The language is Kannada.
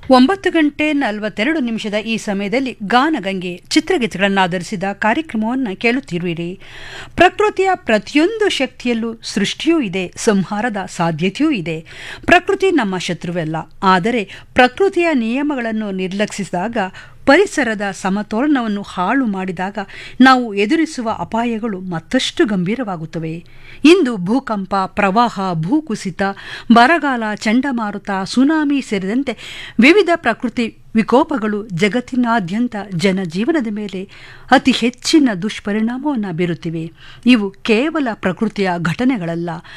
ಒಂಬತ್ತು ಗಂಟೆ ನಲವತ್ತೆರಡು ನಿಮಿಷದ ಈ ಸಮಯದಲ್ಲಿ ಗಾನಗಂಗೆ ಚಿತ್ರಗೀತೆಗಳನ್ನಾಧರಿಸಿದ ಕಾರ್ಯಕ್ರಮವನ್ನು ಕೇಳುತ್ತಿರುವಿರಿ ಪ್ರಕೃತಿಯ ಪ್ರತಿಯೊಂದು ಶಕ್ತಿಯಲ್ಲೂ ಸೃಷ್ಟಿಯೂ ಇದೆ ಸಂಹಾರದ ಸಾಧ್ಯತೆಯೂ ಇದೆ ಪ್ರಕೃತಿ ನಮ್ಮ ಶತ್ರುವಲ್ಲ ಆದರೆ ಪ್ರಕೃತಿಯ ನಿಯಮಗಳನ್ನು ನಿರ್ಲಕ್ಷಿಸಿದಾಗ ಪರಿಸರದ ಸಮತೋಲನವನ್ನು ಹಾಳು ಮಾಡಿದಾಗ ನಾವು ಎದುರಿಸುವ ಅಪಾಯಗಳು ಮತ್ತಷ್ಟು ಗಂಭೀರವಾಗುತ್ತವೆ ಇಂದು ಭೂಕಂಪ ಪ್ರವಾಹ ಭೂಕುಸಿತ ಬರಗಾಲ ಚಂಡಮಾರುತ ಸುನಾಮಿ ಸೇರಿದಂತೆ ವಿವಿಧ ಪ್ರಕೃತಿ ವಿಕೋಪಗಳು ಜಗತ್ತಿನಾದ್ಯಂತ ಜನಜೀವನದ ಮೇಲೆ ಅತಿ ಹೆಚ್ಚಿನ ದುಷ್ಪರಿಣಾಮವನ್ನು ಬೀರುತ್ತಿವೆ ಇವು ಕೇವಲ ಪ್ರಕೃತಿಯ ಘಟನೆಗಳಲ್ಲ